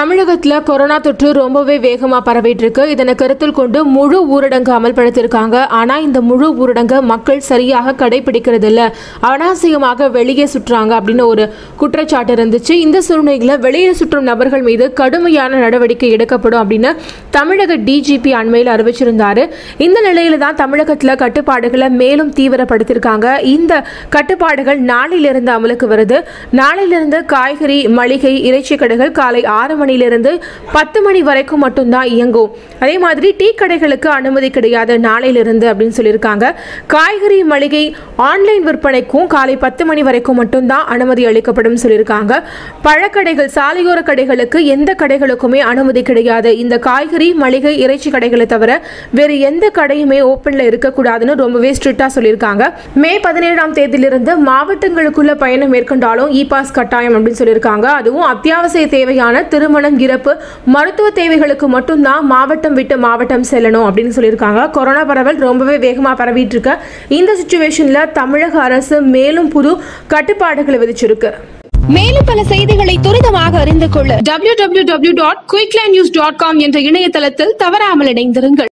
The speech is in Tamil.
தமிழகத்துல கொரோனா தொற்று ரொம்பவே வேகமா பரவிட்டு இருக்கு இதனை கருத்தில் கொண்டு முழு ஊரடங்கு அமல்படுத்தியிருக்காங்க ஆனா இந்த முழு ஊரடங்கு மக்கள் சரியாக கடைபிடிக்கிறது இல்ல அனாவசியமாக வெளியே சுற்றுறாங்க அப்படின்னு ஒரு குற்றச்சாட்டு இருந்துச்சு இந்த சூழ்நிலையில வெளியே சுற்றும் நபர்கள் மீது கடுமையான நடவடிக்கை எடுக்கப்படும் அப்படின்னு தமிழக டிஜிபி அண்மையில் அறிவிச்சிருந்தாரு இந்த நிலையில தான் தமிழகத்துல கட்டுப்பாடுகளை மேலும் தீவிரப்படுத்தியிருக்காங்க இந்த கட்டுப்பாடுகள் நாளையிலிருந்து அமலுக்கு வருது நாளையிலிருந்து காய்கறி மளிகை இறைச்சி கடைகள் காலை ஆறு மணியிலிருந்து பத்து மணி வரைக்கும் மட்டும்தான் இயங்கும் அதே மாதிரி டீ கடைகளுக்கு அனுமதி கிடையாது நாளையிலிருந்து அப்படின்னு சொல்லியிருக்காங்க காய்கறி மளிகை ஆன்லைன் விற்பனைக்கும் காலை பத்து மணி வரைக்கும் மட்டும்தான் அனுமதி அளிக்கப்படும் சொல்லியிருக்காங்க பழக்கடைகள் சாலையோர கடைகளுக்கு எந்த கடைகளுக்குமே அனுமதி கிடையாது இந்த காய்கறி மளிகை இறைச்சி கடைகளை தவிர வேறு எந்த கடையுமே ஓப்பன்ல இருக்கக்கூடாதுன்னு ரொம்பவே ஸ்ட்ரிக்டா சொல்லியிருக்காங்க மே பதினேழாம் தேதியிலிருந்து மாவட்டங்களுக்குள்ள பயணம் மேற்கொண்டாலும் இ பாஸ் கட்டாயம் அப்படின்னு சொல்லியிருக்காங்க அதுவும் அத்தியாவசிய தேவையான திருமணம் இறப்பு மருத்துவ தேவைகளுக்கு மட்டும்தான் மாவட்டம் விட்டு மாவட்டம் செல்லணும் அப்படின்னு சொல்லியிருக்காங்க கொரோனா பரவல் ரொம்பவே வேகமாக பரவிட்டு இருக்க இந்த சுச்சுவேஷன்ல தமிழக அரசு மேலும் புது கட்டுப்பாடுகளை விதிச்சிருக்கு மேலும் பல செய்திகளை துரிதமாக அறிந்து கொள்ள www.quicklines.com என்ற இணையதளத்தில் தவறாமல் இணைந்திருங்கள்